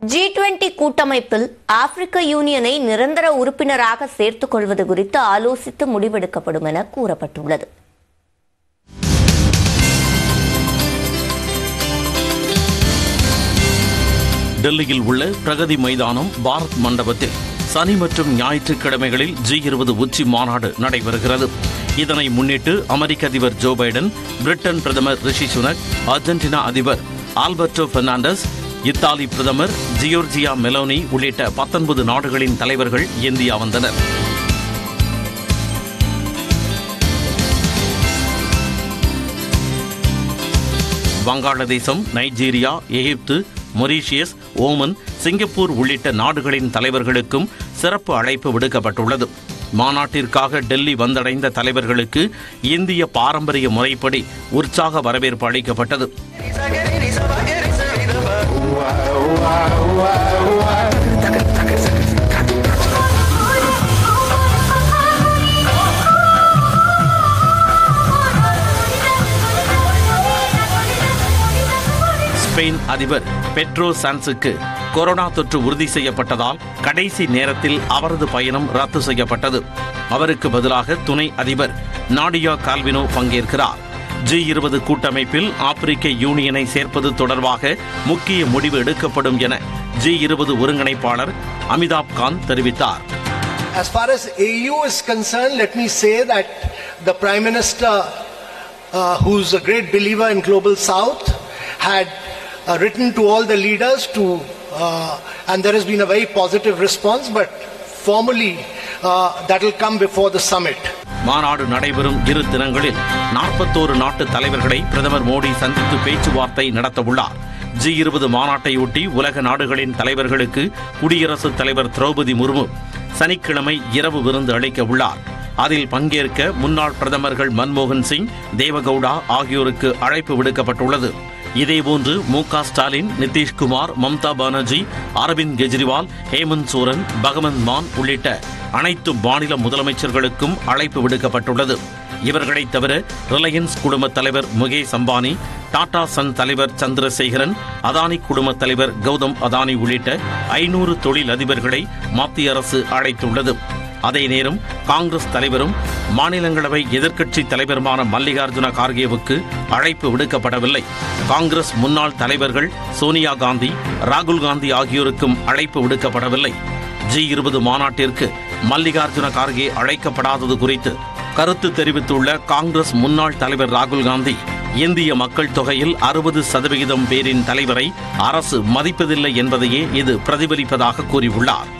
G twenty கூட்டமைப்பில் ஆப்பிரிக்க யூனியனை நிரந்தர உறுப்பினராக சேர்த்துக் கொள்வது குறித்து ஆலோசித்து முடிவெடுக்கப்படும் என கூறப்பட்டுள்ளது டெல்லியில் உள்ள பிரகதி மைதானம் பாரத் மண்டபத்தில் சனி மற்றும் ஞாயிற்றுக்கிழமைகளில் ஜி இருபது உச்சி மாநாடு நடைபெறுகிறது இதனை முன்னிட்டு அமெரிக்க அதிபர் ஜோ பைடன் பிரிட்டன் பிரதமர் ரிஷி சுனக் அர்ஜென்டினா அதிபர் ஆல்பர்டோ பெர்னாண்டஸ் இத்தாலி பிரதமர் ஜியோர்ஜியா மெலோனி உள்ளிட்ட பத்தொன்பது நாடுகளின் தலைவர்கள் இந்தியா வந்தனர் வங்காளதேசம் நைஜீரியா எகிப்து மொரீஷியஸ் ஓமன் சிங்கப்பூர் உள்ளிட்ட நாடுகளின் தலைவர்களுக்கும் சிறப்பு அழைப்பு விடுக்கப்பட்டுள்ளது மாநாட்டிற்காக டெல்லி வந்தடைந்த தலைவர்களுக்கு இந்திய பாரம்பரிய முறைப்படி உற்சாக வரவேற்பு அளிக்கப்பட்டது ஸ்பெயின் அதிபர் பெட்ரோ சான்ஸுக்கு கொரோனா தொற்று உறுதி செய்யப்பட்டதால் கடைசி நேரத்தில் அவரது பயணம் ரத்து செய்யப்பட்டது அவருக்கு பதிலாக துணை அதிபர் நாடியா கால்வினோ பங்கேற்கிறார் ஜி இருபது கூட்டமைப்பில் ஆப்பிரிக்க யூனியனை சேர்ப்பது தொடர்பாக முக்கிய முடிவு எடுக்கப்படும் என ஜி இருபது ஒருங்கிணைப்பாளர் அமிதாப் காந்த் தெரிவித்தார் As far as AU is concerned, let me say that the Prime Minister, uh, who's a great believer in Global South, had uh, written to all the leaders to, uh, and there has been a very positive response, but formally uh, that will come before the summit. மாநாடு நடைபெறும் இரு தினங்களில் நாற்பத்தோரு நாட்டு தலைவர்களை பிரதமர் மோடி சந்தித்து பேச்சுவார்த்தை நடத்தவுள்ளார் ஜி இருபது மாநாட்டையொட்டி உலக நாடுகளின் தலைவர்களுக்கு குடியரசுத் தலைவர் திரௌபதி முர்மு சனிக்கிழமை இரவு விருந்து அளிக்க உள்ளார் அதில் பங்கேற்க முன்னாள் பிரதமர்கள் மன்மோகன் சிங் தேவகவுடா ஆகியோருக்கு அழைப்பு விடுக்கப்பட்டுள்ளது இதேபோன்று மு க ஸ்டாலின் நிதிஷ்குமார் மம்தா பானர்ஜி அரவிந்த் கெஜ்ரிவால் ஹேமந்த் சோரன் பகவந்த் மான் உள்ளிட்ட அனைத்து மாநில முதலமைச்சர்களுக்கும் அழைப்பு விடுக்கப்பட்டுள்ளது இவர்களைத் தவிர ரிலையன்ஸ் குழும தலைவர் முகேஷ் அம்பானி டாடா சன் தலைவர் சந்திரசேகரன் அதானி குழும தலைவர் கௌதம் அதானி உள்ளிட்ட ஐநூறு தொழில் அதிபர்களை மத்திய அரசு அழைத்துள்ளது அதே நேரம் காங்கிரஸ் தலைவரும் மாநிலங்களவை எதிர்க்கட்சி தலைவருமான மல்லிகார்ஜுன கார்கேவுக்கு அழைப்பு விடுக்கப்படவில்லை காங்கிரஸ் முன்னாள் தலைவர்கள் சோனியா காந்தி ராகுல் காந்தி ஆகியோருக்கும் அழைப்பு விடுக்கப்படவில்லை ஜி இருபது மாநாட்டிற்கு மல்லிகார்ஜுன கார்கே அழைக்கப்படாதது குறித்து கருத்து தெரிவித்துள்ள காங்கிரஸ் முன்னாள் தலைவர் ராகுல் காந்தி இந்திய மக்கள் தொகையில் அறுபது சதவிகிதம் பேரின் தலைவரை அரசு மதிப்பதில்லை என்பதையே இது பிரதிபலிப்பதாக கூறியுள்ளார்